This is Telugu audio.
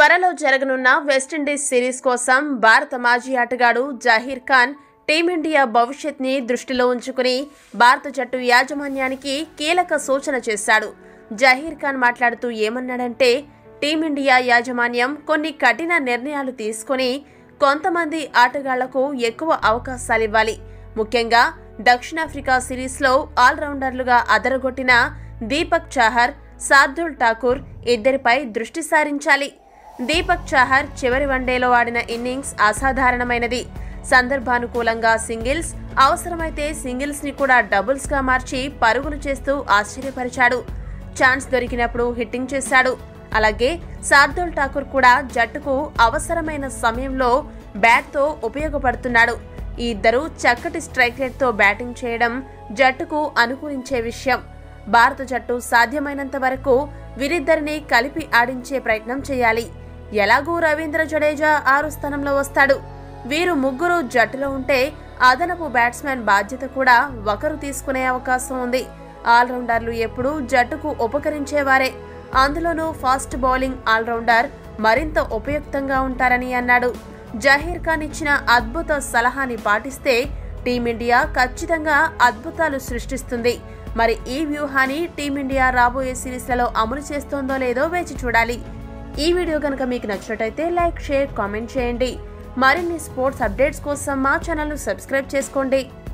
త్వరలో జరగనున్న వెస్టిండీస్ సిరీస్ కోసం భారత మాజీ ఆటగాడు జహీర్ ఖాన్ టీమిండియా భవిష్యత్ని దృష్టిలో ఉంచుకుని భారత జట్టు యాజమాన్యానికి కీలక సూచన చేశాడు జహీర్ ఖాన్ మాట్లాడుతూ ఏమన్నాడంటే టీమిండియా యాజమాన్యం కొన్ని కఠిన నిర్ణయాలు తీసుకుని కొంతమంది ఆటగాళ్లకు ఎక్కువ అవకాశాలివ్వాలి ముఖ్యంగా దక్షిణాఫ్రికా సిరీస్లో ఆల్రౌండర్లుగా అదరగొట్టిన దీపక్ చాహర్ శార్దుల్ ఠాకూర్ ఇద్దరిపై దృష్టి సారించాలి దీపక్ చాహర్ చివరి వన్డేలో ఆడిన ఇన్నింగ్స్ అసాధారణమైనది సందర్భానుకూలంగా సింగిల్స్ అవసరమైతే సింగిల్స్ ని కూడా డబుల్స్ గా మార్చి పరుగులు చేస్తూ ఆశ్చర్యపరిచాడు ఛాన్స్ దొరికినప్పుడు హిట్టింగ్ చేశాడు అలాగే శార్దుల్ ఠాకూర్ కూడా జట్టుకు అవసరమైన సమయంలో బ్యాట్తో ఉపయోగపడుతున్నాడు ఈ ఇద్దరు చక్కటి స్ట్రైక్ రేట్తో బ్యాటింగ్ చేయడం జట్టుకు అనుకూలించే విషయం భారత జట్టు సాధ్యమైనంత వరకు వీరిద్దరిని కలిపి ఆడించే ప్రయత్నం చేయాలి ఎలాగూ రవీంద్ర జడేజా ఆరు స్థానంలో వస్తాడు వీరు ముగ్గురు జట్టులో ఉంటే అదనపు బ్యాట్స్మెన్ బాధ్యత కూడా ఒకరు తీసుకునే అవకాశం ఉంది ఆల్రౌండర్లు ఎప్పుడూ జట్టుకు ఉపకరించేవారే అందులోనూ ఫాస్ట్ బౌలింగ్ ఆల్రౌండర్ మరింత ఉపయుక్తంగా ఉంటారని అన్నాడు జహీర్ ఖాన్ ఇచ్చిన అద్భుత సలహాని పాటిస్తే టీమిండియా ఖచ్చితంగా అద్భుతాలు సృష్టిస్తుంది మరి ఈ వ్యూహాన్ని టీమిండియా రాబోయే సిరీస్లలో అమలు చేస్తోందో లేదో వేచి చూడాలి ఈ వీడియో కనుక మీకు నచ్చినట్టయితే లైక్ షేర్ కామెంట్ చేయండి మరిన్ని స్పోర్ట్స్ అప్డేట్స్ కోసం మా ఛానల్ను సబ్స్క్రైబ్ చేసుకోండి